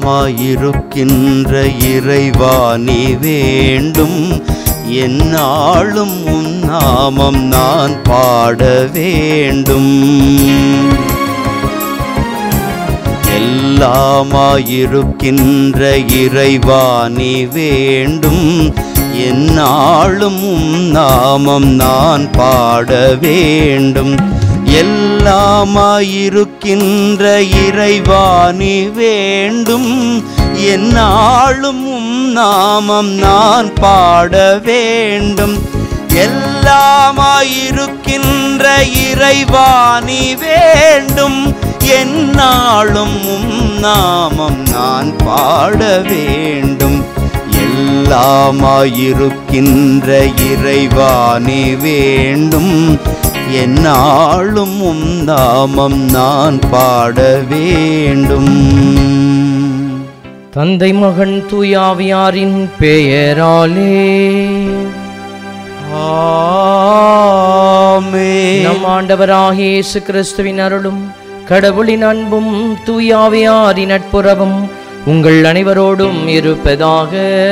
எல்லாமாயிருக்கின்ற இறைவா நீ வேண்டும் என்னாலும் உன் நாமம் நான் பாட வேண்டும் எல்லாமாயிருக்கின்ற இறைவா நீ வேண்டும் என்னாலும் உம் நாமம் நான் பாட வேண்டும் எல்லாமாயிருக்கின்ற இறைவா நீ வேண்டும் என்னாலும் உம் நாமம் நான் பாட வேண்டும் எல்லாமாயிருக்கின்ற இறைவா நீ வேண்டும் என்னாலும் உம் நாமம் நான் பாட வேண்டும் எல்லாமாயிருக்கின்ற இறைவா நீ வேண்டும் என்னாலும் உம் நாமம் நான் பாட வேண்டும் தந்தை மகன் தூயாவியாரின் பெயராலே ஆமென். நம் ஆண்டவராகிய இயேசு கிறிஸ்துவின் அருளும் கடவுளின் அன்பும் தூயாவியாரின் நட்புறவும் உங்கள் அனைவரோடும் இருப்பதாக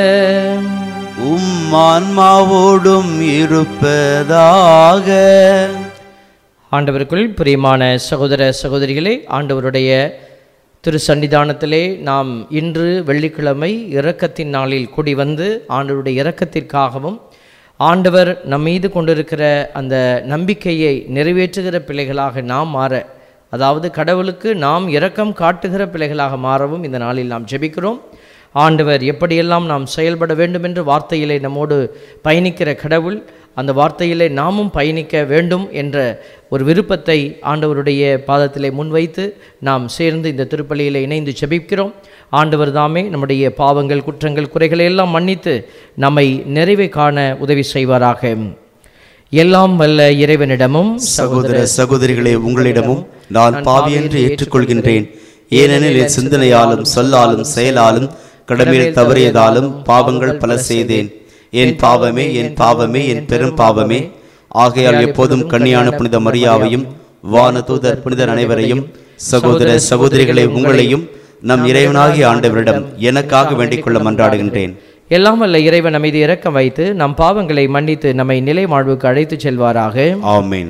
உம் ஆன்மாவோடும் இருப்பதாக ஆண்டவருக்குள் பிரியமான சகோதர சகோதரிகளே ஆண்டவருடைய திரு சன்னிதானத்திலே நாம் இன்று வெள்ளிக்கிழமை இரக்கத்தின் நாளில் கூடி வந்து ஆண்டவருடைய இரக்கத்திற்காகவும் ஆண்டவர் நம் மீது கொண்டிருக்கிற அந்த நம்பிக்கையை நிறைவேற்றுகிற பிள்ளைகளாக நாம் மாற அதாவது கடவுளுக்கு நாம் இரக்கம் காட்டுகிற பிள்ளைகளாக மாறவும் இந்த நாளில் நாம் ஜெபிக்கிறோம் ஆண்டவர் எப்படியெல்லாம் நாம் செயல்பட வேண்டும் என்று வார்த்தையிலே நம்மோடு பயணிக்கிற கடவுள் அந்த வார்த்தையிலே நாமும் பயணிக்க வேண்டும் என்ற ஒரு விருப்பத்தை ஆண்டவருடைய பாதத்திலே முன்வைத்து நாம் சேர்ந்து இந்த திருப்பலியிலே இணைந்து ஜெபிக்கிறோம் ஆண்டவர் தாமே நம்முடைய பாவங்கள் குற்றங்கள் குறைகளை எல்லாம் மன்னித்து நம்மை நிறைவை காண உதவி செய்வாராக எல்லாம் வல்ல இறைவனிடமும் சகோதர சகோதரிகளே உங்களிடமும் நான் பாவி என்று ஏற்றுக்கொள்கின்றேன் ஏனெனில் என் சிந்தனையாலும் சொல்லாலும் செயலாலும் கடமையில் தவறியதாலும் பாவங்கள் பல செய்தேன் என் பாவமே என் பாவமே என் பெரும் பாவமே ஆகையால் எப்போதும் கன்னியான புனித மரியாவையும் வான தூதர் புனிதர் அனைவரையும் சகோதர சகோதரிகளே உங்களையும் நம் இறைவனாகிய ஆண்டவரிடம் எனக்காக வேண்டிக் கொள்ள மன்றாடுகின்றேன் எல்லாம் வல்ல இறைவன் மீது இரக்கம் வைத்து நம் பாவங்களை மன்னித்து நம்மை நிலை வாழ்வுக்கு அழைத்துச் செல்வாராக ஆமென்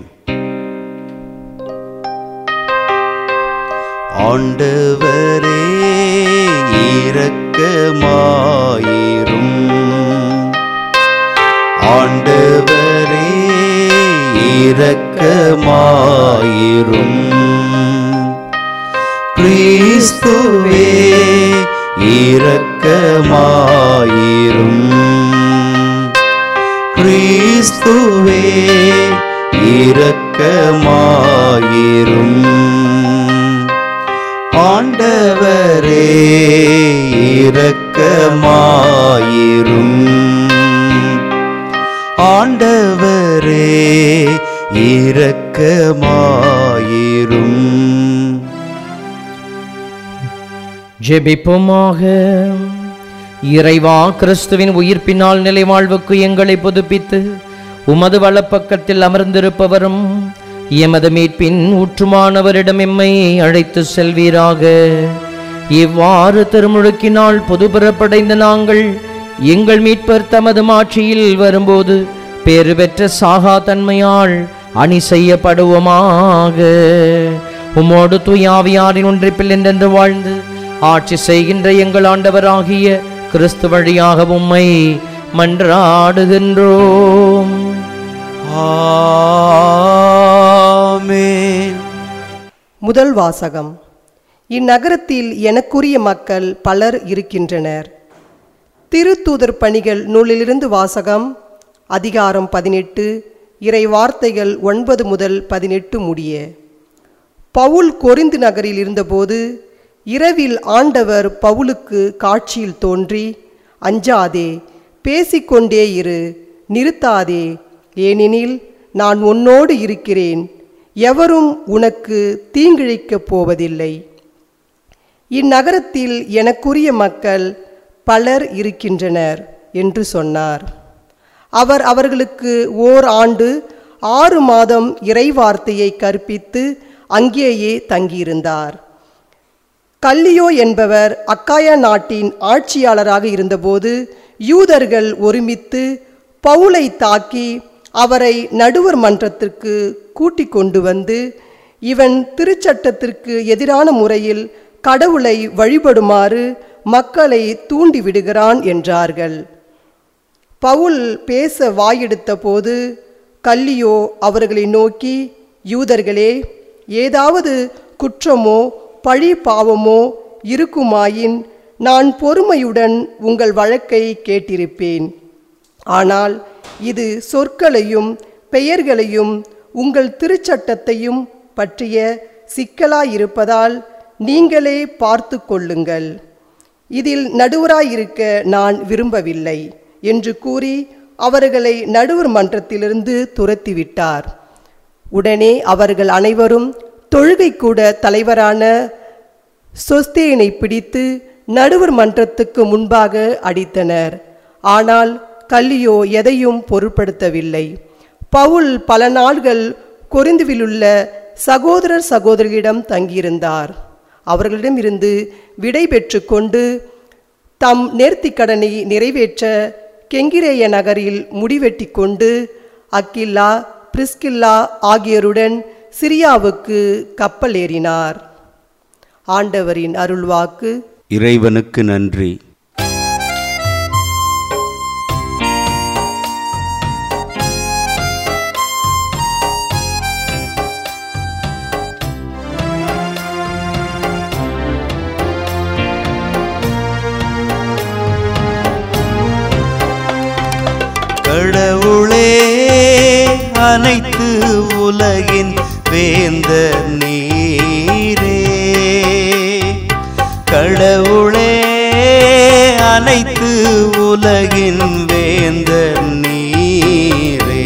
ஆண்டவரே இரக்கமாயிரும் ஆண்டவரே இரக்கமாயிரும் கிறிஸ்துவே இரக்கமாயிரும் கிறிஸ்துவே இரக்கமாயிரும் ஆண்டவரே இரக்கமாயிரும் ஆண்டவரே இரக்கமாயிரும் ஜெபிப்போமாக இறைவா கிறிஸ்துவின் உயிர்ப்பினால் நிலை வாழ்வுக்கு எங்களை புதுப்பித்து உமது வலப்பக்கத்தில் அமர்ந்திருப்பவரும் எமது மீட்பின் ஊற்றுமானவரிடம் எம்மை அழைத்து செல்வீராக இவ்வாறு திருமுழுக்கினால் புதுபிறப்படைந்த நாங்கள் எங்கள் மீட்பர் தமது மாட்சியில் வரும்போது பேறு பெற்ற சாகா தன்மையால் அணி செய்யப்படுவோமாக உம்மோடு தூயாவியாரின் ஒன்றிப்பில் என்றென்று வாழ்ந்து ஆட்சி செய்கின்ற எங்கள் ஆண்டவராகிய கிறிஸ்து வழியாக உம்மை மன்றாடுகின்றோம் ஆமென் முதல் வாசகம் இந்நகரத்தில் எனக்குரிய மக்கள் பலர் இருக்கின்றனர் திருத்தூதர் பணிகள் நூலிலிருந்து வாசகம் அதிகாரம் பதினெட்டு இறை வார்த்தைகள் ஒன்பது முதல் பதினெட்டு முடிய பவுல் கொரிந்து நகரில் இருந்தபோது இரவில் ஆண்டவர் பவுலுக்கு காட்சியில் தோன்றி அஞ்சாதே பேசிக்கொண்டே இரு நிறுத்தாதே ஏனெனில் நான் உன்னோடு இருக்கிறேன் எவரும் உனக்கு தீங்கிழைக்கப் போவதில்லை இந்நகரத்தில் எனக்குரிய மக்கள் பலர் இருக்கின்றனர் என்று சொன்னார் அவர் அவர்களுக்கு ஓர் ஆண்டு ஆறு மாதம் இறைவார்த்தையை கற்பித்து அங்கேயே தங்கியிருந்தார் கல்லியோ என்பவர் அக்காயா நாட்டின் ஆட்சியாளராக இருந்தபோது யூதர்கள் ஒருமித்து பவுலை தாக்கி அவரை நடுவர் மன்றத்திற்கு கூட்டிக் கொண்டு வந்து இவன் திருச்சட்டத்திற்கு எதிரான முறையில் கடவுளை வழிபடுமாறு மக்களை தூண்டிவிடுகிறான் என்றார்கள் பவுல் பேச வாயெடுத்த போது கல்லியோ அவர்களை நோக்கி யூதர்களே ஏதாவது குற்றமோ பழி பாவமோ இருக்குமாயின் நான் பொறுமையுடன் உங்கள் வழக்கை கேட்டிருப்பேன் ஆனால் இது சொற்களையும் பெயர்களையும் உங்கள் திருச்சட்டத்தையும் பற்றிய சிக்கலாயிருப்பதால் நீங்களே பார்த்து கொள்ளுங்கள் இதில் நடுவராயிருக்க நான் விரும்பவில்லை என்று கூறி அவர்களை நடுவர் மன்றத்திலிருந்து துரத்திவிட்டார் உடனே அவர்கள் அனைவரும் தொழுகை கூட தலைவரான சொஸ்தேனை பிடித்து நடுவர் மன்றத்துக்கு முன்பாக அடித்தனர் ஆனால் கல்லியோ எதையும் பொருட்படுத்தவில்லை பவுல் பல நாள்கள் கொரிந்துவிலுள்ள சகோதரர் சகோதரிகளிடம் தங்கியிருந்தார் அவர்களிடமிருந்து விடை பெற்று கொண்டு தம் நேர்த்திக்கடனை நிறைவேற்ற கெங்கிரேய நகரில் முடிவெட்டி கொண்டு அக்கில்லா பிரிஸ்கில்லா ஆகியோருடன் சிரியாவுக்கு கப்பல் ஏறினார் ஆண்டவரின் அருள்வாக்கு இறைவனுக்கு நன்றி கடவுளே அனைத்து உலகின் வேந்த நீரே கடவுளே அனைத்து உலகின் வேந்த நீரே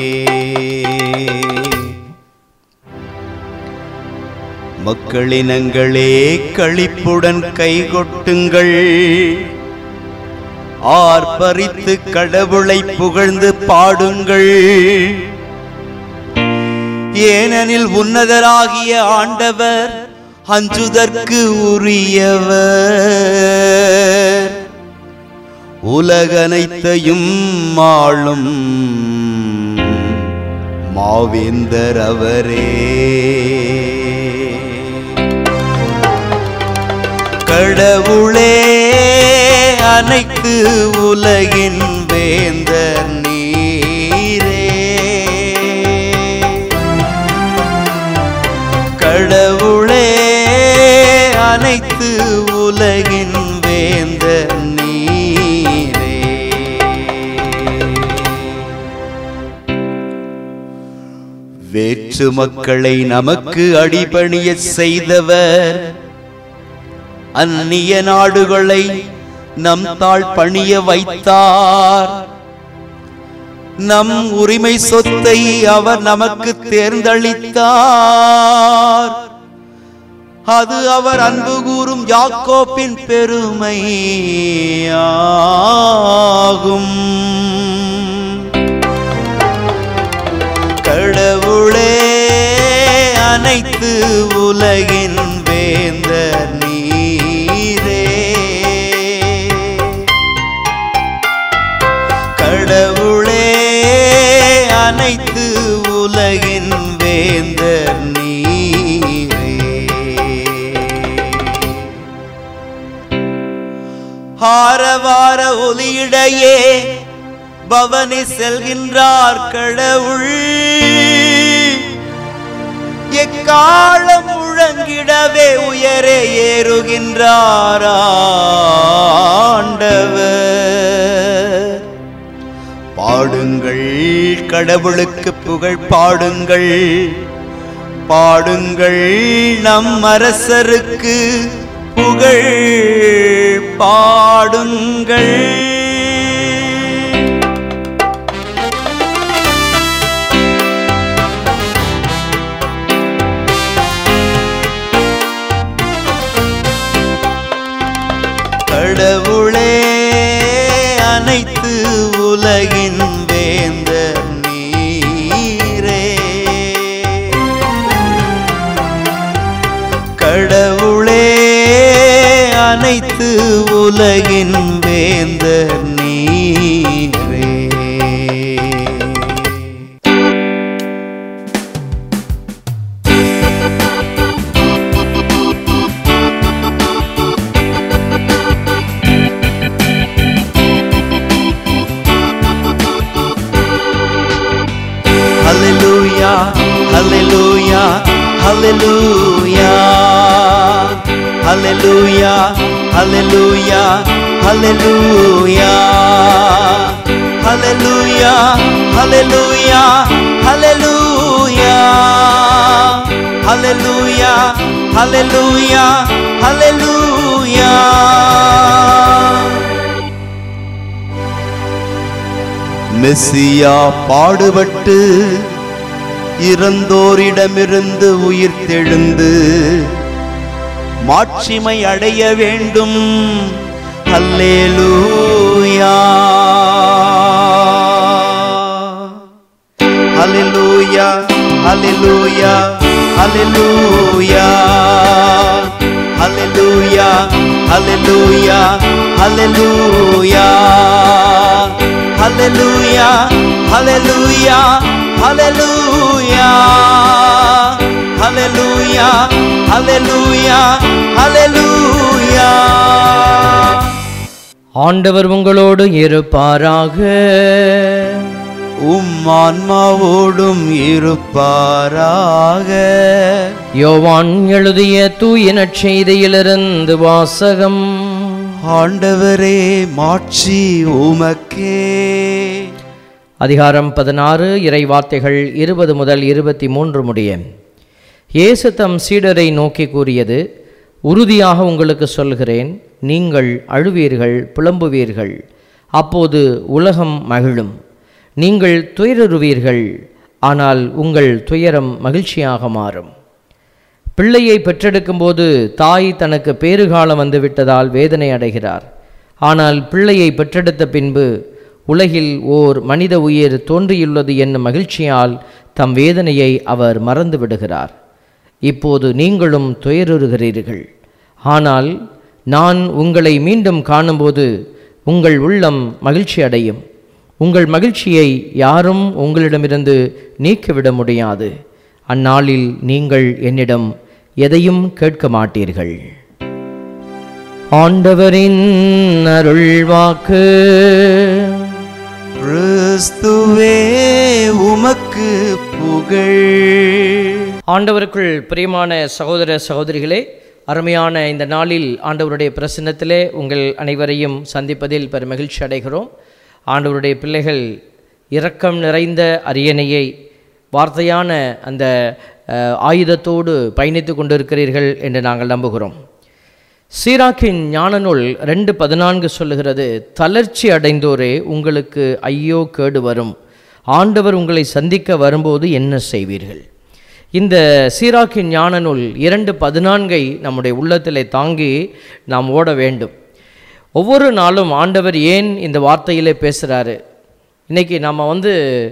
மக்களினங்களே களிப்புடன் கைகொட்டுங்கள் ஆர்ப்பரித்து கடவுளை புகழ்ந்து பாடுங்கள் ஏனெனில் உன்னதராகிய ஆண்டவர் அஞ்சுதற்கு உரியவர் உலகனைத்தையும் ஆளும் மாவேந்தர் அவரே கடவுளே அனைத்து உலகின் வேந்தர் நீரே கடவுளே அனைத்து உலகின் வேந்தர் நீரே வேற்று மக்களை நமக்கு அடிபணிய செய்தவர் அந்நிய நாடுகளை நம் தாழ் பணிய வைத்தார் நம் உரிமை சொத்தை அவர் நமக்கு தேர்ந்தளித்தார் அது அவர் அன்பு கூறும் யாக்கோப்பின் பெருமை ஆகும் கடவுளே அனைத்து உலகின் வேந்தர் நீரே கடவுளே அனைத்து உலகின் வேந்தர் நீரே ஆரவார ஒலியிடையே பவனி செல்கின்றார் கடவுள் எக்காலம் முழங்கிடவே உயரே ஏறுகின்றார் ஆண்டவர் பாடுங்கள் கடவுளுக்கு புகழ் பாடுங்கள் பாடுங்கள் நம் அரசருக்கு புகழ் பாடுங்கள் கடவுளே அனைத்து உலகின் வேந்தர் நீரே கடவுளே அனைத்து உலகின் வேந்தர் நீரே Hallelujah, hallelujah, hallelujah. Hallelujah, hallelujah, hallelujah. Hallelujah, hallelujah, hallelujah. Hallelujah, hallelujah, hallelujah. Messiah பாடுபட்டு இறந்தோரிடமிருந்து உயிர் தெழுந்து மாட்சிமை அடைய வேண்டும் அல்லேலூயா அல்லேலூயா அல்லேலூயா அல்லேலூயா அல்லேலூயா அல்லேலூயா அல்லேலூயா Hallelujah, hallelujah, hallelujah, hallelujah, hallelujah, hallelujah. ஆண்டவர் உங்களோடு இருப்பாராக உம் ஆன்மாவோடும் இருப்பாராக யோவான் எழுதிய தூய நற்செய்தியிலிருந்து வாசகம் ஆண்டவரே மாட்சி உமக்கே அதிகாரம் பதினாறு இறை வார்த்தைகள் இருபது முதல் இருபத்தி மூன்று முடிய இயேசு தம் சீடரை நோக்கி கூறியது உறுதியாக உங்களுக்கு சொல்கிறேன் நீங்கள் அழுவீர்கள் புலம்புவீர்கள் அப்போது உலகம் மகிழும் நீங்கள் துயருவீர்கள் ஆனால் உங்கள் துயரம் மகிழ்ச்சியாக மாறும் பிள்ளையை பெற்றெடுக்கும்போது தாய் தனக்கு பேறுகாலம் வந்துவிட்டதால் வேதனை அடைகிறார் ஆனால் பிள்ளையை பெற்றெடுத்த பின்பு உலகில் ஓர் மனித உயிர் தோன்றியுள்ளது என்னும் மகிழ்ச்சியால் தம் வேதனையை அவர் மறந்து விடுகிறார் இப்போது நீங்களும் துயருறுகிறீர்கள் ஆனால் நான் உங்களை மீண்டும் காணும்போது உங்கள் உள்ளம் மகிழ்ச்சி அடையும் உங்கள் மகிழ்ச்சியை யாரும் உங்களிடமிருந்து நீக்கிவிட முடியாது அந்நாளில் நீங்கள் என்னிடம் எதையும் கேட்க மாட்டீர்கள் ஆண்டவரின் அருள்வாக்கு கிறிஸ்துவே உமக்கு புகழ் ஆண்டவருக்குள் பிரியமான சகோதர சகோதரிகளே அருமையான இந்த நாளில் ஆண்டவருடைய பிரசன்னத்திலே உங்கள் அனைவரையும் சந்திப்பதில் பெரும் மகிழ்ச்சி அடைகிறோம் ஆண்டவருடைய பிள்ளைகள் இரக்கம் நிறைந்த அரியணையை வார்த்தையான அந்த அஹ், ஆயுதத்தோடு பயணித்து கொண்டிருக்கிறீர்கள் என்று நாங்கள் நம்புகிறோம் சீராக்கின் ஞான நூல் ரெண்டு பதினான்கு சொல்லுகிறது தளர்ச்சி அடைந்தோரே உங்களுக்கு ஐயோ கேடு வரும் ஆண்டவர் உங்களை சந்திக்க வரும்போது என்ன செய்வீர்கள் இந்த சீராக்கின் ஞான நூல் இரண்டு பதினான்கை நம்முடைய உள்ளத்திலே தாங்கி நாம் ஓட வேண்டும் ஒவ்வொரு நாளும் ஆண்டவர் ஏன் இந்த வார்த்தையிலே பேசுகிறாரு இன்றைக்கி நம்ம வந்து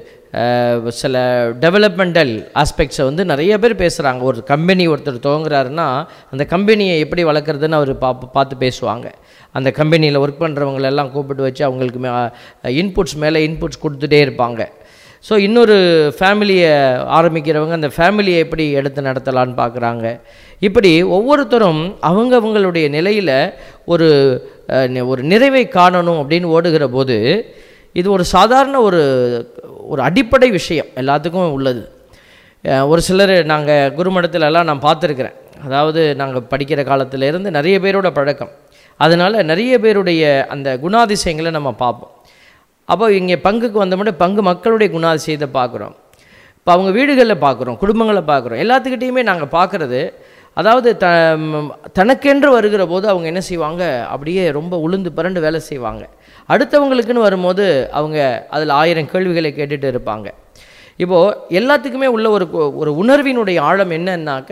அஹ், சில டெவலப்மெண்டல் ஆஸ்பெக்ட்ஸை வந்து நிறைய பேர் பேசுகிறாங்க ஒரு கம்பெனி ஒருத்தர் துவங்குறாருன்னா அந்த கம்பெனியை எப்படி வளர்க்குறதுன்னு அவர் பா பார்த்து பேசுவாங்க அந்த கம்பெனியில் ஒர்க் பண்ணுறவங்களெல்லாம் கூப்பிட்டு வச்சு அவங்களுக்கு மே இன்புட்ஸ் மேலே இன்புட்ஸ் கொடுத்துட்டே இருப்பாங்க ஸோ இன்னொரு ஃபேமிலியை ஆரம்பிக்கிறவங்க அந்த ஃபேமிலியை எப்படி எடுத்து நடத்தலான்னு பார்க்குறாங்க இப்படி ஒவ்வொருத்தரும் அவங்க அவங்களுடைய நிலையில் ஒரு அஹ், நி- ஒரு நிறைவை காணணும் அப்படின்னு ஓடுகிற போது இது ஒரு சாதாரண ஒரு ஒரு அடிப்படை விஷயம் எல்லாத்துக்கும் உள்ளது அஹ், ஒரு சிலர் நாங்கள் குருமடத்துல எல்லாம் நான் பார்த்துருக்குறேன் அதாவது நாங்கள் படிக்கிற காலத்துல இருந்து நிறைய பேரோட பழக்கம் அதனால் நிறைய பேருடைய அந்த குணாதிசயங்களை நம்ம பார்ப்போம் அப்போ இங்கே பங்குக்கு வந்தோம்னா பங்கு மக்களுடைய குணாதிசயத்தை பார்க்குறோம் இப்போ அவங்க வீடுகளில் பார்க்குறோம் குடும்பங்களை பார்க்குறோம் எல்லாத்துக்கிட்டேயுமே நாங்கள் பார்க்குறது அதாவது த ம், தனக்கென்று வருகிற போது அவங்க என்ன செய்வாங்க அப்படியே ரொம்ப உளுந்து பிறண்டு வேலை செய்வாங்க அடுத்தவங்களுக்குன்னு வரும்போது அவங்க அதில் ஆயிரம் கேள்விகளை கேட்டுட்டு இருப்பாங்க இப்போது எல்லாத்துக்குமே உள்ள ஒரு கு- ஒரு உணர்வினுடைய ஆழம் என்னன்னாக்க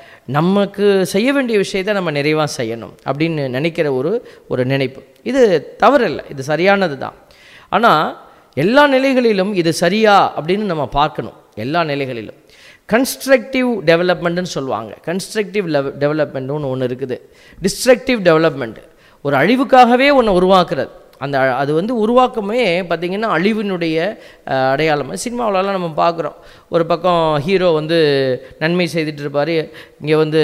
நமக்கு செய்ய வேண்டிய விஷயத்தை நம்ம நிறைவாக செய்யணும் அப்படின்னு நினைக்கிற ஒரு ஒரு நினைப்பு இது தவறில்லை இது சரியானது தான் ஆனால் எல்லா நிலைகளிலும் இது சரியா அப்படின்னு நம்ம பார்க்கணும் எல்லா நிலைகளிலும் கன்ஸ்ட்ரக்டிவ் டெவலப்மெண்ட்னு சொல்லுவாங்க கன்ஸ்ட்ரக்டிவ் லெவ டெவலப்மெண்ட்னு ஒன்று இருக்குது டிஸ்ட்ரக்டிவ் டெவலப்மெண்ட் ஒரு அழிவுக்காகவே ஒன்று உருவாக்குறது அந்த அ- அது வந்து உருவாக்கமே பார்த்திங்கன்னா அழிவினுடைய அஹ், அடையாளம் சினிமாவிலலாம் நம்ம பார்க்குறோம் ஒரு பக்கம் ஹீரோ வந்து நன்மை செய்துட்டு இருப்பார் இங்கே வந்து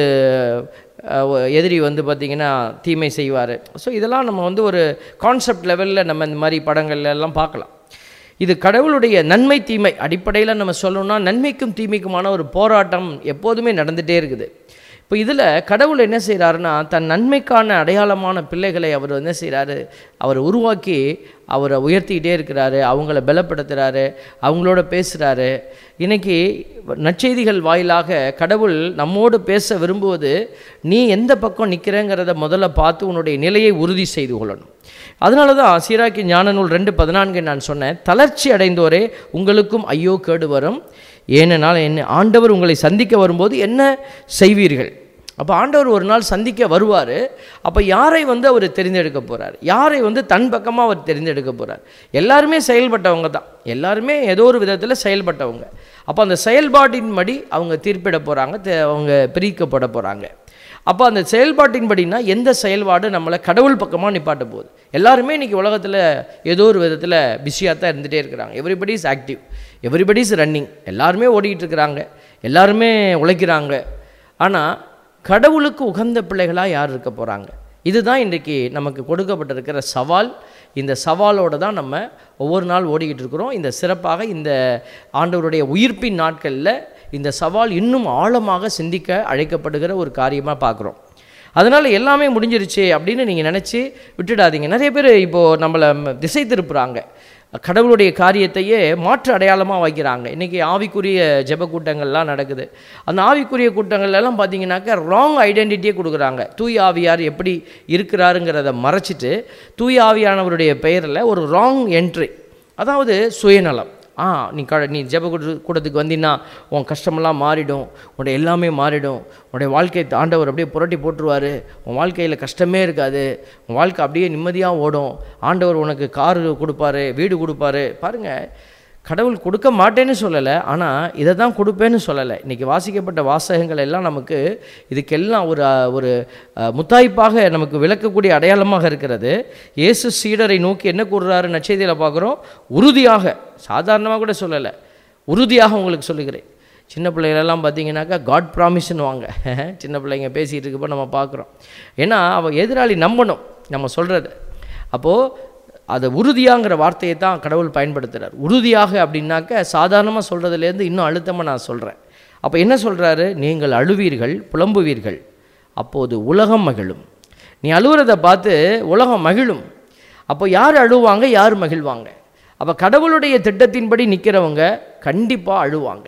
அஹ், ஒ- எதிரி வந்து பார்த்திங்கன்னா தீமை செய்வார் ஸோ இதெல்லாம் நம்ம வந்து ஒரு கான்செப்ட் லெவலில் நம்ம இந்த மாதிரி படங்கள்ல எல்லாம் பார்க்கலாம் இது கடவுளுடைய நன்மை தீமை அடிப்படையில் நம்ம சொல்லணும்னா நன்மைக்கும் தீமைக்குமான ஒரு போராட்டம் எப்போதுமே நடந்துகிட்டே இருக்குது இப்போ இதில் கடவுள் என்ன செய்கிறாருன்னா தன் நன்மைக்கான அடையாளமான பிள்ளைகளை அவர் என்ன செய்கிறாரு அவர் உருவாக்கி அவரை உயர்த்திக்கிட்டே இருக்கிறாரு அவங்கள பலப்படுத்துகிறாரு அவங்களோட பேசுகிறாரு இன்னைக்கு நற்செய்திகள் வாயிலாக கடவுள் நம்மோடு பேச விரும்புவது நீ எந்த பக்கம் நிற்கிறேங்கிறத முதல்ல பார்த்து உன்னுடைய நிலையை உறுதி செய்து கொள்ளணும் அதனால தான் சீராக்கி ஞான நூல் ரெண்டு பதினான்கு நான் சொன்னேன் தளர்ச்சி அடைந்தோரே உங்களுக்கும் ஐயோ கேடு வரும் ஏனென்றால் என்ன ஆண்டவர் உங்களை சந்திக்க வரும்போது என்ன செய்வீர்கள் அப்போ ஆண்டவர் ஒரு நாள் சந்திக்க வருவார் அப்போ யாரை வந்து அவர் தெரிந்தெடுக்க போகிறார் யாரை வந்து தன் பக்கமாக அவர் தெரிந்தெடுக்க போகிறார் எல்லாருமே செயல்பட்டவங்க தான் எல்லாருமே ஏதோ ஒரு விதத்தில் செயல்பட்டவங்க அப்போ அந்த செயல்பாட்டின்படி அவங்க தீர்ப்பிட போகிறாங்க அவங்க பிரிக்கப்பட போகிறாங்க அப்போ அந்த செயல்பாட்டின்படினா எந்த செயல்பாடு நம்மளை கடவுள் பக்கமாக நிப்பாட்ட போகுது எல்லாருமே இன்றைக்கி உலகத்தில் ஏதோ ஒரு விதத்தில் பிஸியாக தான் இருந்துகிட்டே இருக்கிறாங்க everybody is active everybody is running எல்லாருமே ஓடிக்கிட்டு இருக்கிறாங்க எல்லாருமே உழைக்கிறாங்க ஆனால் கடவுளுக்கு உகந்த பிள்ளைகளாக யார் இருக்க போகிறாங்க இதுதான் இன்றைக்கி நமக்கு கொடுக்கப்பட்டிருக்கிற சவால் இந்த சவாலோடு தான் நம்ம ஒவ்வொரு நாள் ஓடிக்கிட்டு இருக்கிறோம் இந்த சிறப்பாக இந்த ஆண்டவருடைய உயிர்ப்பின் நாட்களில் இந்த சவால் இன்னும் ஆழமாக சிந்திக்க அழைக்கப்படுகிற ஒரு காரியமாக பார்க்குறோம் அதனால் எல்லாமே முடிஞ்சிருச்சு அப்படின்னு நீங்கள் நினச்சி விட்டுடாதீங்க நிறைய பேர் இப்போது நம்மளை ம- திசை திருப்புறாங்க கடவுளுடைய காரியத்தையே மாற்று அடையாளமாக வைக்கிறாங்க இன்றைக்கி ஆவிக்குரிய ஜெப கூட்டங்கள்லாம் நடக்குது அந்த ஆவிக்குரிய கூட்டங்கள்ல எல்லாம் பார்த்தீங்கன்னாக்கா ராங் ஐடென்டிட்டியே கொடுக்குறாங்க தூய் ஆவியார் எப்படி இருக்கிறாருங்கிறத மறைச்சிட்டு தூய் ஆவியானவருடைய பெயரில் ஒரு ராங் என்ட்ரி அதாவது சுயநலம் ஆ நீ க நீ ஜெப கூட்ட- கூட்டத்துக்கு வந்தீங்கன்னா உன் கஷ்டமெல்லாம் மாறிடும் உன்னுடைய எல்லாமே மாறிடும் உன்னுடைய வாழ்க்கையை ஆண்டவர் அப்படியே புரட்டி போட்டுருவாரு உன் வாழ்க்கையில் கஷ்டமே இருக்காது உன் வாழ்க்கை அப்படியே நிம்மதியாக ஓடும் ஆண்டவர் உனக்கு காரு கொடுப்பாரு வீடு கொடுப்பாரு பாருங்கள் கடவுள் கொடுக்க மாட்டேன்னு சொல்லலை ஆனால் இதை தான் கொடுப்பேன்னு சொல்லலை இன்றைக்கி வாசிக்கப்பட்ட வாசகங்கள் எல்லாம் நமக்கு இதுக்கெல்லாம் ஒரு அஹ், ஒரு அஹ், முத்தாய்ப்பாக நமக்கு விளக்கக்கூடிய அடையாளமாக இருக்கிறது இயேசு சீடரை நோக்கி என்ன கூறுறாரு நச்செய்தியில் பார்க்குறோம் உறுதியாக சாதாரணமாக கூட சொல்லலை உறுதியாக உங்களுக்கு சொல்லுகிறேன் சின்ன பிள்ளைகளெல்லாம் பார்த்தீங்கன்னாக்கா காட் ப்ராமிஸ்ன்னு வாங்க சின்ன பிள்ளைங்க பேசிகிட்டு இருக்கப்போ நம்ம பார்க்குறோம் ஏன்னா அவள் எதிராளி நம்பணும் நம்ம சொல்கிறது அப்போது அதை உறுதியாங்கிற வார்த்தையை தான் கடவுள் பயன்படுத்துகிறார் உறுதியாக அப்படின்னாக்க சாதாரணமாக சொல்கிறதுலேருந்து இன்னும் அழுத்தமாக நான் சொல்கிறேன் அப்போ என்ன சொல்கிறாரு நீங்கள் அழுவீர்கள் புலம்புவீர்கள் அப்போது உலகம் மகிழும் நீ அழுவுறதை பார்த்து உலகம் மகிழும் அப்போ யார் அழுவாங்க யார் மகிழ்வாங்க அப்போ கடவுளுடைய திட்டத்தின்படி நிற்கிறவங்க கண்டிப்பாக அழுவாங்க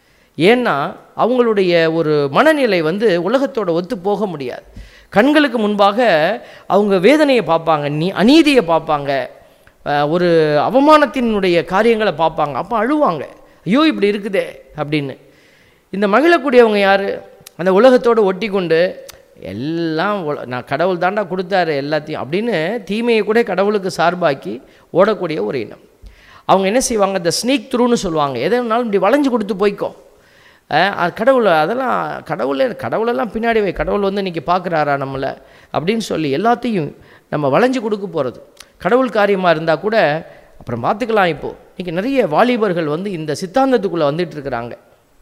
ஏன்னா அவங்களுடைய ஒரு மனநிலை வந்து உலகத்தோட ஒத்து போக முடியாது கண்களுக்கு முன்பாக அவங்க வேதனையை பார்ப்பாங்க நீ அநீதியை பார்ப்பாங்க அஹ், ஒரு அவமானத்தினுடைய காரியங்களை பார்ப்பாங்க அப்போ அழுவாங்க ஐயோ இப்படி இருக்குதே அப்படின்னு இந்த மகிழக்கூடியவங்க யார் அந்த உலகத்தோடு ஒட்டி கொண்டு எல்லாம் உல- நான் கடவுள் தாண்டா கொடுத்தாரு எல்லாத்தையும் அப்படின்னு தீமையை கூட கடவுளுக்கு சார்பாக்கி ஓடக்கூடிய ஒரு இனம் அவங்க என்ன செய்வாங்க இந்த ஸ்னீக் த்ரூன்னு சொல்லுவாங்க எதை வேணாலும் இப்படி வளைஞ்சு கொடுத்து போய்க்கோ அஹ் அது கடவுள் அதெல்லாம் கடவுளே கடவுளெல்லாம் பின்னாடி வை கடவுள் வந்து இன்றைக்கி பார்க்குறாரா நம்மளை அப்படின்னு சொல்லி எல்லாத்தையும் நம்ம வளைஞ்சு கொடுக்க போகிறது கடவுள் காரியமாக இருந்தால் கூட அப்புறம் பார்த்துக்கலாம் இப்போது இன்றைக்கி நிறைய வாலிபர்கள் வந்து இந்த சித்தாந்தத்துக்குள்ளே வந்துட்டு இருக்கிறாங்க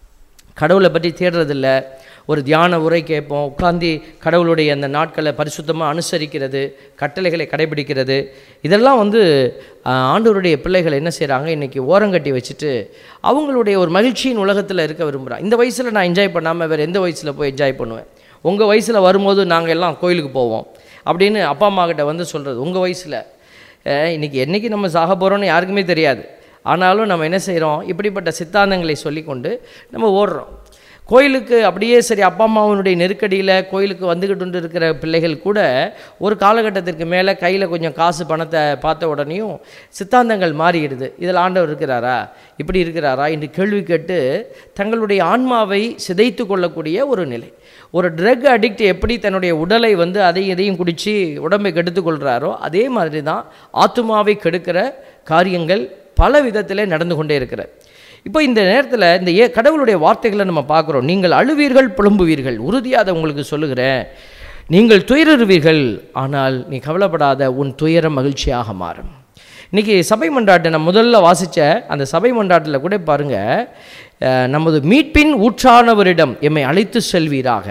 கடவுளை பற்றி தேடுறதில்ல ஒரு தியான உரை கேட்போம் உட்காந்து கடவுளுடைய அந்த நாட்களை பரிசுத்தமாக அனுசரிக்கிறது கட்டளைகளை கடைபிடிக்கிறது இதெல்லாம் வந்து ஆஹ், ஆண்டவருடைய பிள்ளைகள் என்ன செய்கிறாங்க இன்றைக்கி ஓரங்கட்டி வச்சுட்டு அவங்களுடைய ஒரு மகிழ்ச்சியின் உலகத்தில் இருக்க விரும்புகிறான் இந்த வயசில் நான் என்ஜாய் பண்ணாமல் வேறு எந்த வயசில் போய் என்ஜாய் பண்ணுவேன் உங்கள் வயசில் வரும்போது நாங்கள் எல்லாம் கோயிலுக்கு போவோம் அப்படின்னு அப்பா அம்மா கிட்ட வந்து சொல்கிறது உங்கள் வயசில் இன்றைக்கி என்றைக்கு நம்ம சாக போகிறோன்னு யாருக்குமே தெரியாது ஆனாலும் நம்ம என்ன செய்கிறோம் இப்படிப்பட்ட சித்தாந்தங்களை சொல்லிக்கொண்டு நம்ம ஓடுறோம் கோயிலுக்கு அப்படியே சரி அப்பா அம்மாவனுடைய நெருக்கடியில் கோயிலுக்கு வந்துக்கிட்டு இருக்கிற பிள்ளைகள் கூட ஒரு காலகட்டத்திற்கு மேலே கையில் கொஞ்சம் காசு பணத்தை பார்த்த உடனேயும் சித்தாந்தங்கள் மாறிடுது இதில் ஆண்டவர் இருக்கிறாரா இப்படி இருக்கிறாரா என்று கேள்வி கேட்டு தங்களுடைய ஆன்மாவை சிதைத்து கொள்ளக்கூடிய ஒரு நிலை ஒரு ட்ரக் அடிக்ட் எப்படி தன்னுடைய உடலை வந்து அதையும் இதையும் குடித்து உடம்பை கெடுத்து கொள்கிறாரோ அதே மாதிரி தான் ஆத்துமாவை கெடுக்கிற காரியங்கள் பல விதத்திலே நடந்து கொண்டே இருக்கிற இப்போ இந்த நேரத்தில் இந்த ஏ கடவுளுடைய வார்த்தைகளை நம்ம பார்க்குறோம் நீங்கள் அழுவீர்கள் புலம்புவீர்கள் உறுதியாக அதை உங்களுக்கு சொல்லுகிறேன் நீங்கள் துயருவீர்கள் ஆனால் நீ கவலைப்படாத உன் துயரம் மகிழ்ச்சியாக மாறும் இன்றைக்கி சபை மன்றாட்டை நான் முதல்ல வாசித்த அந்த சபை மன்றாட்டில் கூட பாருங்கள் அஹ், நமது மீட்பின் ஊற்றானவரிடம் எம்மை அழைத்து செல்வீராக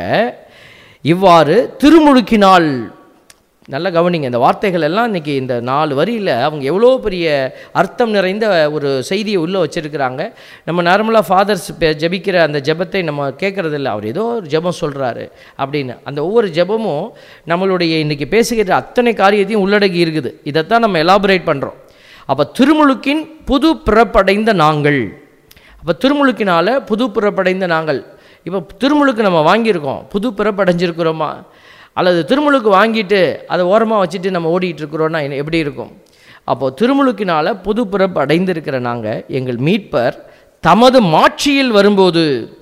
இவ்வாறு திருமுழுக்கினால் நல்லா கவனிங்க இந்த வார்த்தைகள் எல்லாம் இன்றைக்கி இந்த நாலு வரியில் அவங்க எவ்வளோ பெரிய அர்த்தம் நிறைந்த ஒரு செய்தியை உள்ளே வச்சுருக்கிறாங்க நம்ம நார்மலாக ஃபாதர்ஸ் ஜெபிக்கிற அந்த ஜெபத்தை நம்ம கேட்குறதில்ல அவர் ஏதோ ஒரு ஜெபம் சொல்கிறாரு அப்படின்னு அந்த ஒவ்வொரு ஜெபமும் நம்மளுடைய இன்றைக்கி பேசுகிற அத்தனை காரியத்தையும் உள்ளடக்கி இருக்குது இதைத்தான் நம்ம எலாபரேட் பண்ணுறோம் அப்போ திருமுழுக்கின் புது பிறப்படைந்த நாங்கள் அப்போ திருமுழுக்கினால் புது பிறப்படைந்த நாங்கள் இப்போ திருமுழுக்கு நம்ம வாங்கியிருக்கோம் புது பிறப்படைஞ்சிருக்கிறோமா அல்லது திருமுழுக்கு வாங்கிட்டு அதை ஓரமாக வச்சுட்டு நம்ம ஓடிட்டு இருக்கிறோன்னா என்ன- எப்படி இருக்கும் அப்போது திருமுழுக்கினால் புது பிறப்பு அடைந்திருக்கிற நாங்கள் எங்கள் மீட்பர் தமது மாட்சியில் வரும்போது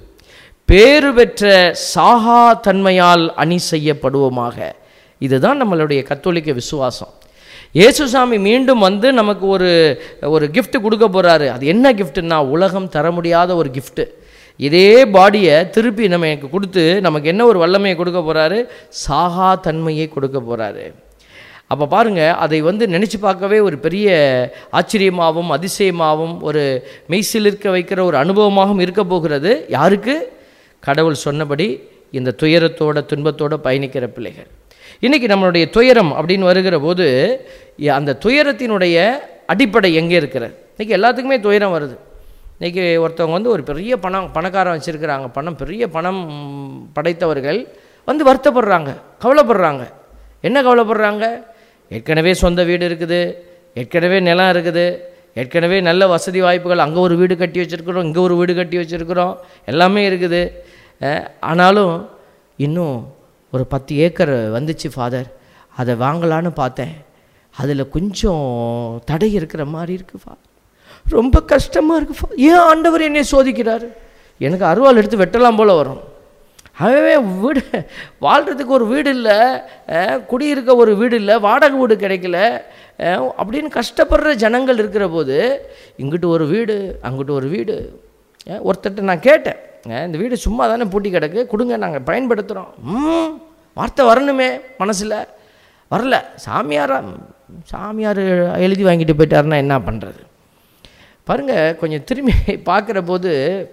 பேறு பெற்ற சாகா தன்மையால் அணி செய்யப்படுவோமாக இதுதான் நம்மளுடைய கத்தோலிக்க விசுவாசம் இயேசுசாமி மீண்டும் வந்து நமக்கு ஒரு ஒரு gift கொடுக்க போகிறாரு அது என்ன கிஃப்ட்னா உலகம் தர முடியாத ஒரு gift இதே பாடியை திருப்பி நமக்கு கொடுத்து நமக்கு என்ன ஒரு வல்லமையை கொடுக்க போகிறாரு சாகா தன்மையை கொடுக்க போகிறாரு அப்போ பாருங்கள் அதை வந்து நினச்சி பார்க்கவே ஒரு பெரிய ஆச்சரியமாகவும் அதிசயமாகவும் ஒரு மெய்சிலிருக்க வைக்கிற ஒரு அனுபவமாகவும் இருக்க போகிறது யாருக்கு கடவுள் சொன்னபடி இந்த துயரத்தோட துன்பத்தோட பயணிக்கிற பிள்ளைகள் இன்றைக்கி நம்மளுடைய துயரம் அப்படின்னு வருகிற போது இ- அந்த துயரத்தினுடைய அடிப்படை எங்கே இருக்கிறது இன்றைக்கி எல்லாத்துக்குமே துயரம் வருது இன்றைக்கி ஒருத்தவங்க வந்து ஒரு பெரிய பணம் பணக்காரன் வச்சுருக்கிறாங்க பணம் பெரிய பணம் படைத்தவர்கள் வந்து வருத்தப்படுறாங்க கவலைப்படுறாங்க என்ன கவலைப்படுறாங்க ஏற்கனவே சொந்த வீடு இருக்குது ஏற்கனவே நிலம் இருக்குது ஏற்கனவே நல்ல வசதி வாய்ப்புகள் அங்கே ஒரு வீடு கட்டி வச்சுருக்குறோம் இங்கே ஒரு வீடு கட்டி வச்சுருக்குறோம் எல்லாமே இருக்குது அஹ், ஆனாலும் இன்னும் ஒரு பத்து ஏக்கர் வந்துச்சு ஃபாதர் அதை வாங்கலான்னு பார்த்தேன் அதில் கொஞ்சம் தடை இருக்கிற மாதிரி இருக்குது ஃபாதர் ரொம்ப கஷ்டமாக இருக்கு ஃபாதர் ஏன் ஆண்டவர் என்னை சோதிக்கிறாரு எனக்கு அருவாள் எடுத்து வெட்டலாம் போல் வரும் அவன் வீடு வாழ்கிறதுக்கு ஒரு வீடு இல்லை அஹ், குடியிருக்க ஒரு வீடு இல்லை வாடகை வீடு கிடைக்கல அஹ், அப்படின்னு கஷ்டப்படுற ஜனங்கள் இருக்கிற போது இங்கிட்டு ஒரு வீடு அங்கிட்டு ஒரு வீடு அஹ், ஒருத்தர்ட்ட நான் கேட்டேன் அஹ், இந்த வீடு சும்மா தானே பூட்டி கிடக்கு கொடுங்க நாங்கள் பயன்படுத்துகிறோம் ம் வார்த்தை வரணுமே மனசில் வரல சாமியாரா சாமியார் எழுதி வாங்கிட்டு போயிட்டாருன்னா என்ன பண்ணுறது பாருங்கள் கொஞ்சம் திரும்பி பார்க்குற போது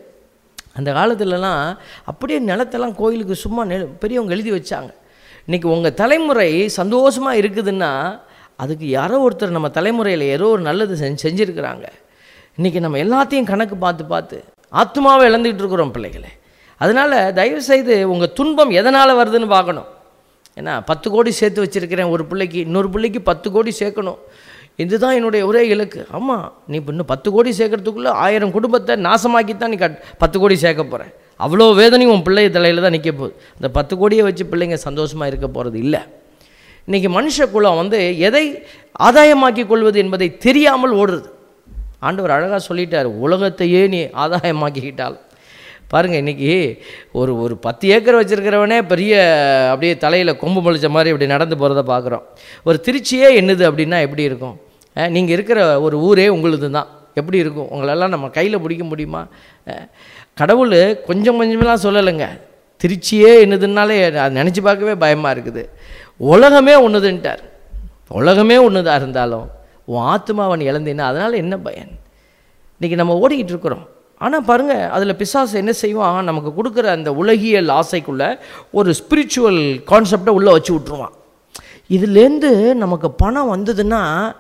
அந்த காலத்துலலாம் அப்படியே நிலத்தெல்லாம் கோயிலுக்கு சும்மா நெ பெரியவங்க எழுதி வச்சாங்க இன்றைக்கி உங்கள் தலைமுறை சந்தோஷமாக இருக்குதுன்னா அதுக்கு யாரோ ஒருத்தர் நம்ம தலைமுறையில் ஏதோ ஒரு நல்லது செஞ்சு செஞ்சுருக்கிறாங்க இன்றைக்கி நம்ம எல்லாத்தையும் கணக்கு பார்த்து பார்த்து ஆத்மாவை இழந்துக்கிட்டு இருக்கிறோம் பிள்ளைகளே அதனால் தயவுசெய்து உங்கள் துன்பம் எதனால் வருதுன்னு பார்க்கணும் ஏன்னா பத்து கோடி சேர்த்து வச்சுருக்கிறேன் ஒரு பிள்ளைக்கு இன்னொரு பிள்ளைக்கு பத்து கோடி சேர்க்கணும் இதுதான் என்னுடைய ஒரே இலக்கு ஆமாம் நீ இப்போ இன்னும் பத்து கோடி சேர்க்கறதுக்குள்ளே ஆயிரம் குடும்பத்தை நாசமாக்கி தான் நீ கட் பத்து கோடி சேர்க்க போகிற அவ்வளோ வேதனையும் உன் பிள்ளை தலையில் தான் நிற்க போகுது அந்த பத்து கோடியை வச்சு பிள்ளைங்க சந்தோஷமாக இருக்க போகிறது இல்லை இன்றைக்கி மனுஷ குலம் வந்து எதை ஆதாயமாக்கி கொள்வது என்பதை தெரியாமல் ஓடுறது ஆண்டவர் அழகாக சொல்லிட்டார் உலகத்தையே நீ ஆதாயமாக்கிக்கிட்டால் பாருங்கள் இன்றைக்கி ஒரு ஒரு பத்து ஏக்கர் வச்சுருக்கிறவனே பெரிய அப்படியே தலையில் கொம்பு முளைச்ச மாதிரி இப்படி நடந்து போகிறத பார்க்குறோம் ஒரு திருச்சியே என்னது அப்படின்னா எப்படி இருக்கும் நீங்கள் இருக்கிற ஒரு ஊரே உங்களுது தான் எப்படி இருக்கும் உங்களெல்லாம் நம்ம கையில் பிடிக்க முடியுமா அஹ், கடவுள் கொஞ்சம் கொஞ்சமெல்லாம் சொல்லலைங்க திருச்சியே என்னதுன்னாலே அது நினச்சி பார்க்கவே பயமாக இருக்குது உலகமே ஒன்றுதுன்ட்டார் உலகமே ஒன்றுதான் இருந்தாலும் உன் ஆத்மாவன் இழந்தீன்னா அதனால் என்ன பயன் இன்றைக்கி நம்ம ஓடிக்கிட்டு இருக்கிறோம் ஆனால் பாருங்கள் அதில் பிசாசு என்ன செய்வான் நமக்கு கொடுக்குற அந்த உலகியல் ஆசைக்குள்ளே ஒரு ஸ்பிரிச்சுவல் கான்செப்டை உள்ளே வச்சு விட்ருவான் இதுலேருந்து நமக்கு பணம் வந்ததுன்னா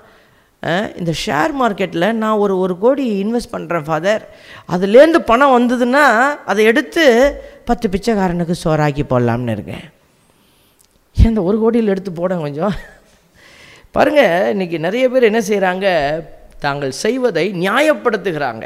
அஹ், இந்த ஷேர் மார்க்கெட்டில் நான் ஒரு ஒரு கோடி இன்வெஸ்ட் பண்ணுறேன் ஃபாதர் அதுலேருந்து பணம் வந்ததுன்னா அதை எடுத்து பத்து பிச்சைக்காரனுக்கு சோறாக்கி போடலாம்னு இருக்கேன் இந்த ஒரு கோடியில் எடுத்து போட கொஞ்சம் பாருங்கள் இன்றைக்கி நிறைய பேர் என்ன செய்கிறாங்க தாங்கள் செய்வதை நியாயப்படுத்துகிறாங்க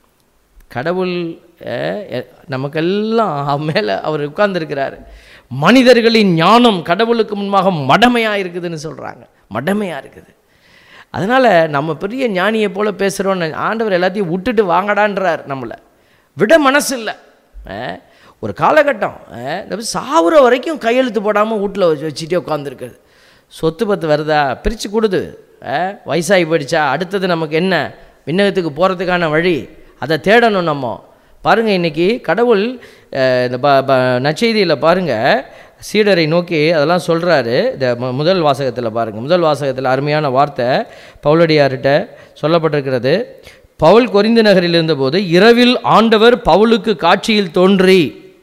கடவுள் அஹ், எ- நமக்கெல்லாம் மேலே அவர் உட்கார்ந்துருக்கிறார் மனிதர்களின் ஞானம் கடவுளுக்கு முன்பாக மடமையாக இருக்குதுன்னு சொல்கிறாங்க மடமையாக இருக்குது அதனால் நம்ம பெரிய ஞானியை போல் பேசுகிறோன்னு ஆண்டவர் எல்லாத்தையும் விட்டுட்டு வாங்கடான்றார் நம்மளை விட மனசு இல்லை அஹ், ஒரு காலகட்டம் அஹ், இந்த மாதிரி சாவுற வரைக்கும் கையெழுத்து போடாமல் வீட்டில் வச்சு வச்சுட்டே உட்காந்துருக்குது சொத்து பத்து வருதா பிரித்து கொடுது அஹ், வயசாகி போயிடுச்சா அடுத்தது நமக்கு என்ன விண்ணகத்துக்கு போகிறதுக்கான வழி அதை தேடணும் நம்ம பாருங்கள் இன்னைக்கு கடவுள் அஹ், இந்த ப ப நச்செய்தியில் பாருங்கள் சீடரை நோக்கி அதெல்லாம் சொல்கிறாரு இந்த மு- முதல் வாசகத்தில் பாருங்கள் முதல் வாசகத்தில் அருமையான வார்த்தை பவுலடியார்கிட்ட சொல்லப்பட்டிருக்கிறது பவுல் கொரிந்து நகரில் இருந்தபோது இரவில் ஆண்டவர் பவுலுக்கு காட்சியில் தோன்றி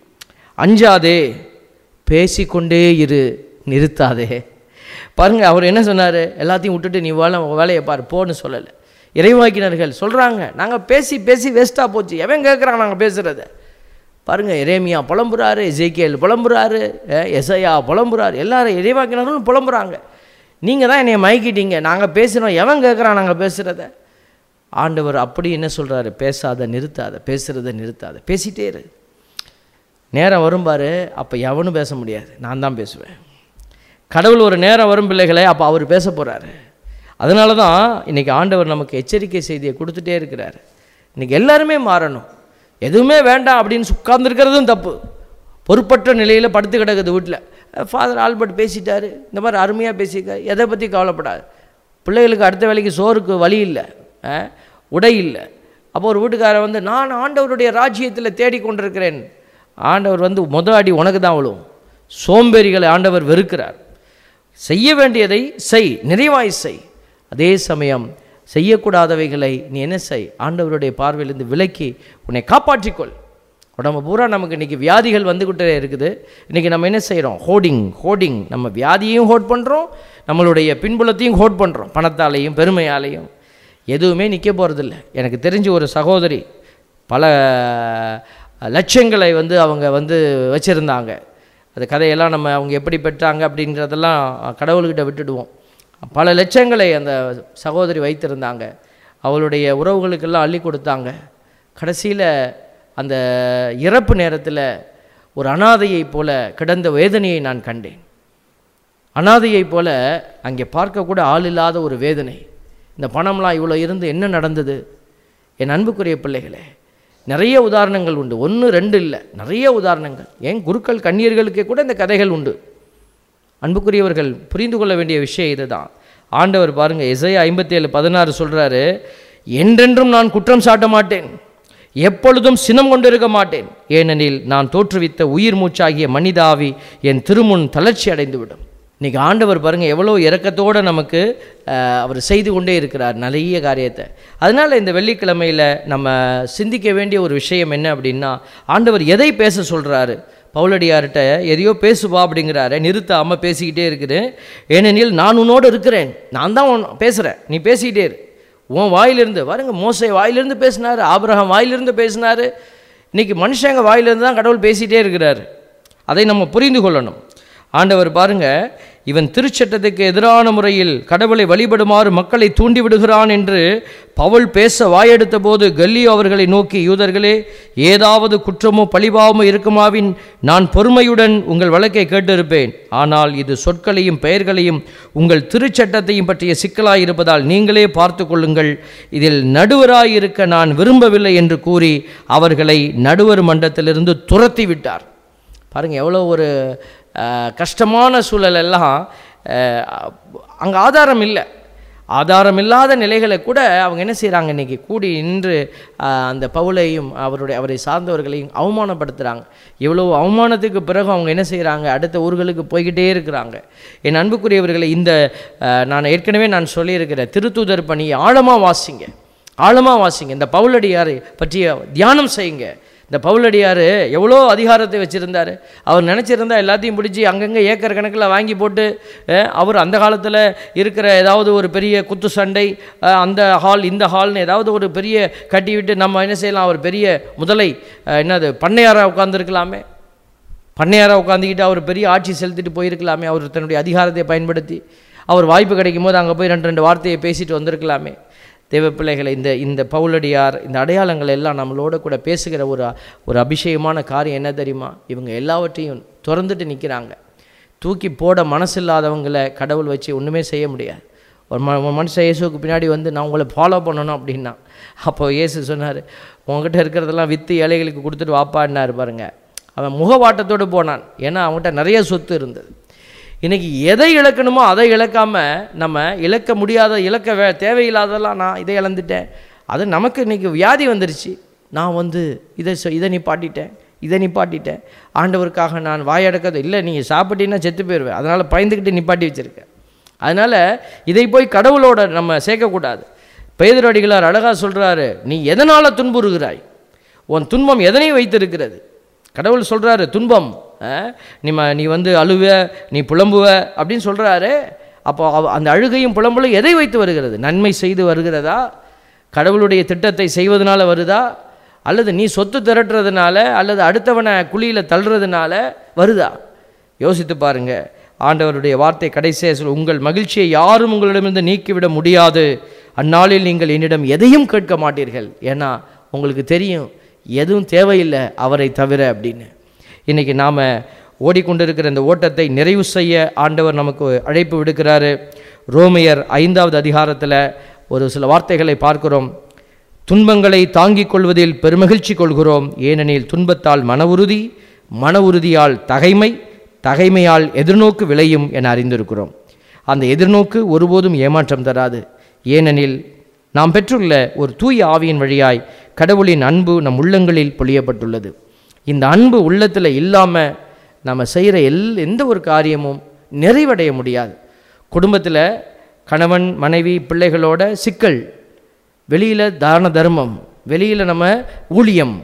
அஞ்சாதே பேசிக்கொண்டே இரு நிறுத்தாதே பாருங்க அவர் என்ன சொன்னார் எல்லாத்தையும் விட்டுட்டு நீ வேலை உன் வேலையை பாரு போன்னு சொல்லலை இறைவாக்கினர்கள் சொல்கிறாங்க நாங்கள் பேசி பேசி வேஸ்ட்டாக போச்சு எவன் கேட்குறான் நாங்கள் பேசுகிறத பாருங்க எரேமியா புலம்புறாரு எசேக்கியேல் புலம்புறாரு அஹ், எசையா புலம்புறாரு எல்லாரும் இறைவாக்கினர்களும் புலம்புறாங்க நீங்கள் தான் என்னை மயக்கிட்டீங்க நாங்கள் பேசுகிறோம் எவன் கேட்குறான் நாங்கள் பேசுகிறத ஆண்டவர் அப்படி என்ன சொல்கிறாரு பேசாத நிறுத்தாத பேசுகிறத நிறுத்தாத பேசிட்டே இரு நேரம் வரும் பாரு அப்போ எவனும் பேச முடியாது நான் தான் பேசுவேன் கடவுள் ஒரு நேரம் வரும் பிள்ளைகளே அப்போ அவர் பேச போகிறாரு அதனால தான் இன்றைக்கி ஆண்டவர் நமக்கு எச்சரிக்கை செய்தியை கொடுத்துட்டே இருக்கிறார் இன்றைக்கி எல்லாருமே மாறணும் எதுவுமே வேண்டாம் அப்படின்னு உட்கார்ந்துருக்கிறதும் தப்பு பொறுப்பற்ற நிலையில் படுத்து கிடக்குது வீட்டில் ஃபாதர் ஆல்பர்ட் பேசிட்டாரு இந்த மாதிரி அருமையாக பேசியிருக்காரு எதை பற்றி கவலைப்படாது பிள்ளைகளுக்கு அடுத்த வேலைக்கு சோறுக்கு வழி இல்லை அஹ், உடை இல்லை அப்போ ஒரு வீட்டுக்காரர் வந்து நான் ஆண்டவருடைய ராஜ்யத்தில் தேடிக்கொண்டிருக்கிறேன் ஆண்டவர் வந்து முத அடி உனக்கு தான் விழுவும் சோம்பேறிகளை ஆண்டவர் வெறுக்கிறார் செய்ய வேண்டியதை செய் நிறைவாய் செய் அதே சமயம் செய்யக்கூடாதவைகளை நீ என்ன செய் ஆண்டவருடைய பார்வையிலிருந்து விலக்கி உன்னை காப்பாற்றிக்கொள் உடம்பு பூரா நமக்கு இன்றைக்கி வியாதிகள் வந்துக்கிட்டே இருக்குது இன்றைக்கி நம்ம என்ன செய்கிறோம் ஹோர்டிங் ஹோர்டிங் நம்ம வியாதியையும் ஹோட் பண்ணுறோம் நம்மளுடைய பின்புலத்தையும் ஹோட் பண்ணுறோம் பணத்தாலையும் பெருமையாலையும் எதுவுமே நிற்க போகிறதில்ல எனக்கு தெரிஞ்ச ஒரு சகோதரி பல லட்சங்களை வந்து அவங்க வந்து வச்சுருந்தாங்க அந்த கதையெல்லாம் நம்ம அவங்க எப்படி பெற்றாங்க அப்படின்றதெல்லாம் கடவுள்கிட்ட விட்டுடுவோம் பல லட்சங்களை அந்த சகோதரி வைத்திருந்தாங்க அவளுடைய உறவுகளுக்கெல்லாம் அள்ளி கொடுத்தாங்க கடைசியில் அந்த இறப்பு நேரத்தில் ஒரு அனாதையைப் போல கிடந்த வேதனையை நான் கண்டேன் அனாதையைப் போல அங்கே பார்க்கக்கூட ஆள் இல்லாத ஒரு வேதனை இந்த பணம்லாம் இவ்வளோ இருந்து என்ன நடந்தது என் அன்புக்குரிய பிள்ளைகளே நிறைய உதாரணங்கள் உண்டு ஒன்று ரெண்டு இல்லை நிறைய உதாரணங்கள் ஏன் குருக்கள் கன்னியர்களுக்கே கூட இந்த கதைகள் உண்டு அன்புக்குரியவர்கள் புரிந்து கொள்ள வேண்டிய விஷயம் இதுதான் ஆண்டவர் பாருங்க இசையா ஐம்பத்தேழு பதினாறு சொல்றாரு என்றென்றும் நான் குற்றம் சாட்ட மாட்டேன் எப்பொழுதும் சினம் கொண்டிருக்க மாட்டேன் ஏனெனில் நான் தோற்றுவித்த உயிர் மூச்சாகிய மனிதாவி என் திருமுன் தளர்ச்சி அடைந்துவிடும் இன்னைக்கு ஆண்டவர் பாருங்க எவ்வளோ இரக்கத்தோடு நமக்கு அஹ், அவர் செய்து கொண்டே இருக்கிறார் நிறைய காரியத்தை அதனால் இந்த வெள்ளிக்கிழமையில் நம்ம சிந்திக்க வேண்டிய ஒரு விஷயம் என்ன அப்படின்னா ஆண்டவர் எதை பேச சொல்கிறாரு பவுலடியார்கிட்ட எதையோ பேசுவா அப்படிங்கிறாரு நிறுத்தாமல் பேசிக்கிட்டே இருக்குது ஏனெனில் நான் உன்னோடு இருக்கிறேன் நான் தான் உன் பேசுகிறேன் நீ பேசிக்கிட்டே இரு உன் வாயிலிருந்து பாருங்க மோசை வாயிலிருந்து பேசினார் ஆபிரகாம் வாயிலிருந்து பேசினார் இன்னைக்கு மனுஷங்க வாயிலிருந்து தான் கடவுள் பேசிகிட்டே இருக்கிறாரு அதை நம்ம புரிந்து கொள்ளணும் ஆண்டவர் பாருங்க இவன் திருச்சட்டத்துக்கு எதிரான முறையில் கடவுளை வழிபடுமாறு மக்களை தூண்டி விடுகிறான் என்று பவுல் பேச வாயெடுத்த போது கல்லியோ அவர்களை நோக்கி யூதர்களே ஏதாவது குற்றமோ பழிபாவமோ இருக்குமாவின் நான் பொறுமையுடன் உங்கள் வழக்கை கேட்டிருப்பேன் ஆனால் இது சொற்களையும் பெயர்களையும் உங்கள் திருச்சட்டத்தையும் பற்றிய சிக்கலாய் இருப்பதால் நீங்களே பார்த்து கொள்ளுங்கள் இதில் நடுவராயிருக்க நான் விரும்பவில்லை என்று கூறி அவர்களை நடுவர் மன்றத்திலிருந்து துரத்தி விட்டார் பாருங்கள் எவ்வளோ ஒரு அஹ், கஷ்டமான சூழல் எல்லாம் அங்கே ஆதாரம் இல்லை ஆதாரம் இல்லாத நிலைகளை கூட அவங்க என்ன செய்கிறாங்க இன்றைக்கி கூடி நின்று அஹ், அந்த பவுலையும் அவருடைய அவரை சார்ந்தவர்களையும் அவமானப்படுத்துகிறாங்க இவ்வளோ அவமானத்துக்கு பிறகு அவங்க என்ன செய்கிறாங்க அடுத்த ஊர்களுக்கு போய்கிட்டே இருக்கிறாங்க என் அன்புக்குரியவர்களை இந்த அஹ், நான் ஏற்கனவே நான் சொல்லியிருக்கிறேன் திருத்தூதர் பணியை ஆழமாக வாசிங்க ஆழமாக வாசிங்க இந்த பவுலடியாரை பற்றிய தியானம் செய்யுங்க இந்த பவுலடியார் எவ்வளோ அதிகாரத்தை வச்சுருந்தார் அவர் நினச்சிருந்தா எல்லாத்தையும் பிடிச்சி அங்கங்கே ஏக்கர் கணக்கில் வாங்கி போட்டு அஹ், அவர் அந்த காலத்தில் இருக்கிற ஏதாவது ஒரு பெரிய குத்து சண்டை அஹ், அந்த ஹால் இந்த ஹால்னு ஏதாவது ஒரு பெரிய கட்டி விட்டு நம்ம என்ன செய்யலாம் அவர் பெரிய முதலை அஹ், என்னது பண்ணையாராக உட்காந்துருக்கலாமே பண்ணையாராக உட்காந்துக்கிட்டு அவர் பெரிய ஆட்சி செலுத்திட்டு போயிருக்கலாமே அவர் தன்னுடைய அதிகாரத்தை பயன்படுத்தி அவர் வாய்ப்பு கிடைக்கும் போது அங்கே போய் ரெண்டு ரெண்டு வார்த்தையை பேசிட்டு வந்திருக்கலாமே தேவ பிள்ளைகளை இந்த இந்த பவுலடியார் இந்த அடையாளங்கள் எல்லாம் நம்மளோட கூட பேசுகிற ஒரு ஒரு அபிஷேகமான காரியம் என்ன தெரியுமா இவங்க எல்லாவற்றையும் திறந்துட்டு நிற்கிறாங்க தூக்கி போட மனசில்லாதவங்களை கடவுள் வச்சு ஒன்றுமே செய்ய முடியாது ஒரு ம ஒரு மனுஷன் இயேசுவுக்கு பின்னாடி வந்து நான் உங்களை ஃபாலோ பண்ணணும் அப்படின்னா அப்போ இயேசு சொன்னார் உங்ககிட்ட இருக்கிறதெல்லாம் விற்று ஏழைகளுக்கு கொடுத்துட்டு வாப்பான்னாரு பாருங்க அவன் முகவாட்டத்தோடு போனான் ஏன்னா அவன்கிட்ட நிறைய சொத்து இருந்தது இன்னைக்கு எதை இழக்கணுமோ அதை இழக்காம நம்ம இழக்க முடியாத இழக்க வே தேவையில்லாததெல்லாம் நான் இதை இழந்துட்டேன் அது நமக்கு இன்னைக்கு வியாதி வந்துருச்சு நான் வந்து இதை சொ- இதை நிப்பாட்டிட்டேன் இதை நிப்பாட்டிட்டேன் ஆண்டவருக்காக நான் வாயடக்கது இல்லை நீங்கள் சாப்பிட்டீங்கன்னா செத்து போயிடுவேன் அதனால் பயந்துக்கிட்டு நிப்பாட்டி வச்சுருக்கேன் அதனால் இதை போய் கடவுளோட நம்ம சேர்க்கக்கூடாது பேதுரு அடிகளார் அழகாக சொல்கிறாரு நீ எதனால் துன்புறுகிறாய் உன் துன்பம் எதனை வைத்திருக்கிறது கடவுள் சொல்கிறாரு துன்பம் அஹ், நீ ம- நீ வந்து அழுவ நீ புலம்புவ அப்படின்னு சொல்கிறாரு அப்போ அவ- அந்த அழுகையும் புலம்பலும் எதை வைத்து வருகிறது நன்மை செய்து வருகிறதா கடவுளுடைய திட்டத்தை செய்வதனால வருதா அல்லது நீ சொத்து திரட்டுறதுனால அல்லது அடுத்தவனை குழியில் தள்ளுறதுனால வருதா யோசித்து பாருங்க ஆண்டவருடைய வார்த்தை கடைசியாக சொல்ல உங்கள் மகிழ்ச்சியை யாரும் உங்களிடமிருந்து நீக்கிவிட முடியாது அந்நாளில் நீங்கள் என்னிடம் எதையும் கேட்க மாட்டீர்கள் ஏன்னா உங்களுக்கு தெரியும் எதுவும் தேவையில்லை அவரை தவிர அப்படின்னு இன்றைக்கி நாம் ஓடிக்கொண்டிருக்கிற இந்த ஓட்டத்தை நிறைவு செய்ய ஆண்டவர் நமக்கு அழைப்பு விடுக்கிறாரு ரோமையர் ஐந்தாவது அதிகாரத்தில் ஒரு சில வார்த்தைகளை பார்க்கிறோம் துன்பங்களை தாங்கிக் கொள்வதில் பெருமகிழ்ச்சி கொள்கிறோம் ஏனெனில் துன்பத்தால் மன உறுதி மன உறுதியால் தகைமை தகைமையால் எதிர்நோக்கு விளையும் என அறிந்திருக்கிறோம் அந்த எதிர்நோக்கு ஒருபோதும் ஏமாற்றம் தராது ஏனெனில் நாம் பெற்றுள்ள ஒரு தூய ஆவியின் வழியாய் கடவுளின் அன்பு நம் உள்ளங்களில் பொழியப்பட்டுள்ளது இந்த அன்பு உள்ளத்தில் இல்லாமல் நம்ம செய்கிற எல் எந்த ஒரு காரியமும் நிறைவடைய முடியாது குடும்பத்தில் கணவன் மனைவி பிள்ளைகளோட சிக்கல் வெளியில் தான தர்மம் வெளியில் நம்ம ஊழியம்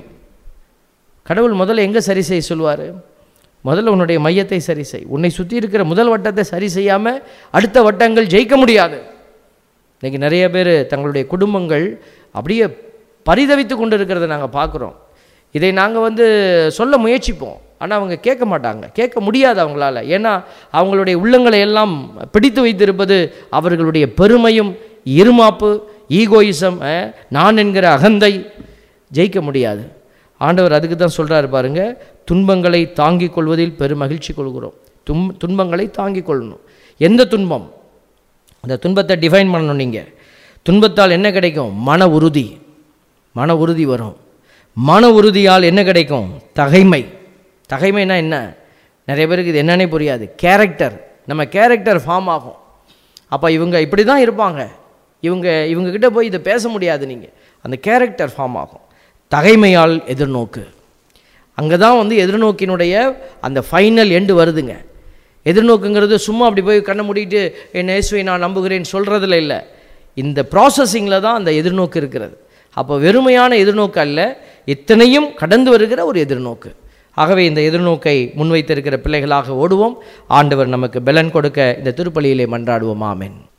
கடவுள் முதல்ல எங்கே சரி செய்ய சொல்லுவார் முதல்ல உன்னுடைய மையத்தை சரி செய் உன்னை சுற்றி இருக்கிற முதல் வட்டத்தை சரி செய்யாமல் அடுத்த வட்டங்கள் ஜெயிக்க முடியாது இன்றைக்கி நிறைய பேர் தங்களுடைய குடும்பங்கள் அப்படியே பரிதவித்து கொண்டு இருக்கிறத நாங்கள் பார்க்குறோம் இதை நாங்கள் வந்து சொல்ல முயற்சிப்போம் ஆனால் அவங்க கேட்க மாட்டாங்க கேட்க முடியாது அவங்களால ஏன்னா அவங்களுடைய உள்ளங்களை எல்லாம் பிடித்து வைத்திருப்பது அவர்களுடைய பெருமையும் இருமாப்பு ஈகோயிசம் அஹ், நான் என்கிற அகந்தை ஜெயிக்க முடியாது ஆண்டவர் அதுக்கு தான் சொல்கிறாரு பாருங்க துன்பங்களை தாங்கிக் கொள்வதில் பெரும் மகிழ்ச்சி கொள்கிறோம் துன் துன்பங்களை தாங்கிக் கொள்ளணும் எந்த துன்பம் அந்த துன்பத்தை டிஃபைன் பண்ணணும் நீங்கள் துன்பத்தால் என்ன கிடைக்கும் மன உறுதி மன உறுதி வரும் மன உறுதியால் என்ன கிடைக்கும் தகைமை தகைமைனா என்ன நிறைய பேருக்கு இது என்னன்னே புரியாது கேரக்டர் நம்ம கேரக்டர் ஃபார்ம் ஆகும் அப்போ இவங்க இப்படி தான் இருப்பாங்க இவங்க இவங்கக்கிட்ட போய் இதை பேச முடியாது நீங்கள் அந்த கேரக்டர் ஃபார்ம் ஆகும் தகைமையால் எதிர்நோக்கு அங்கே தான் வந்து எதிர்நோக்கினுடைய அந்த ஃபைனல் எண்டு வருதுங்க எதிர்நோக்குங்கிறது சும்மா அப்படி போய் கண்ணை மூடிட்டு என் இயேசுவை நான் நம்புகிறேன் சொல்கிறதுல இல்லை இந்த ப்ராசஸிங்கில் தான் அந்த எதிர்நோக்கு இருக்கிறது அப்போ வெறுமையான எதிர்நோக்கு அல்ல இத்தனையும் கடந்து வருகிற ஒரு எதிர்நோக்கு ஆகவே இந்த எதிர்நோக்கை முன்வைத்திருக்கிற பிள்ளைகளாக ஓடுவோம் ஆண்டவர் நமக்கு பெலன் கொடுக்க இந்த திருப்பலியிலே மன்றாடுவோம் ஆமென்